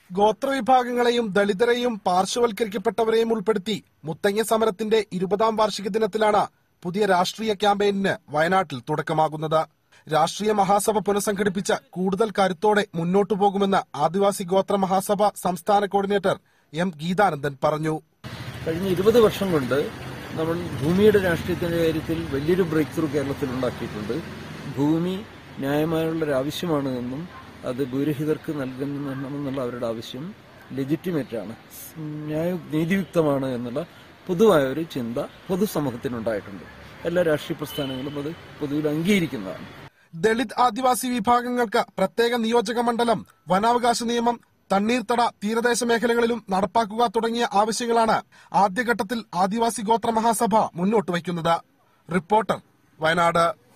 ഗോത്രവിഭാഗങ്ങളെയും ദളിതരെയും പാർശ്വവൽക്കരിക്കപ്പെട്ടവരെയും ഉൾപ്പെടുത്തി മുത്തങ്ങ സമരത്തിന്റെ ഇരുപതാം വാർഷിക ദിനത്തിലാണ് പുതിയ രാഷ്ട്രീയ ക്യാമ്പയിനിന് വയനാട്ടിൽ തുടക്കമാകുന്നത് രാഷ്ട്രീയ മഹാസഭ പുനഃസംഘടിപ്പിച്ച് കൂടുതൽ കരുത്തോടെ മുന്നോട്ടു പോകുമെന്ന് ആദിവാസി ഗോത്ര മഹാസഭ സംസ്ഥാന കോർഡിനേറ്റർ എം ഗീതാനന്ദൻ പറഞ്ഞു കഴിഞ്ഞ ഇരുപത് വർഷം കൊണ്ട് നമ്മൾ ഭൂമിയുടെ രാഷ്ട്രീയത്തിന്റെ കാര്യത്തിൽ വലിയൊരു ബ്രേക്ക് ത്രൂ കേരളത്തിൽ ഉണ്ടാക്കിയിട്ടുണ്ട് ഭൂമി ന്യായമായുള്ള ഒരു ആവശ്യമാണ് എന്നും അത് ഭൂരഹിതർക്ക് നൽകണമെന്നുള്ള അവരുടെ ആവശ്യം ലെജിറ്റിമേറ്റ് ആണ് ന്യായ നീതിയുക്തമാണ് എന്നുള്ള പൊതുവായ ഒരു ചിന്ത പൊതുസമൂഹത്തിനുണ്ടായിട്ടുണ്ട് എല്ലാ രാഷ്ട്രീയ പ്രസ്ഥാനങ്ങളും അത് പൊതുവിൽ അംഗീകരിക്കുന്നതാണ് ദളിത് ആദിവാസി വിഭാഗങ്ങൾക്ക് പ്രത്യേക നിയോജക മണ്ഡലം വനാവകാശ നിയമം തണ്ണീർത്തട തീരദേശ മേഖലകളിലും നടപ്പാക്കുക തുടങ്ങിയ ആവശ്യങ്ങളാണ് ആദ്യഘട്ടത്തിൽ ആദിവാസി ഗോത്ര മഹാസഭ മുന്നോട്ട് വയ്ക്കുന്നത് റിപ്പോർട്ടർ വയനാട്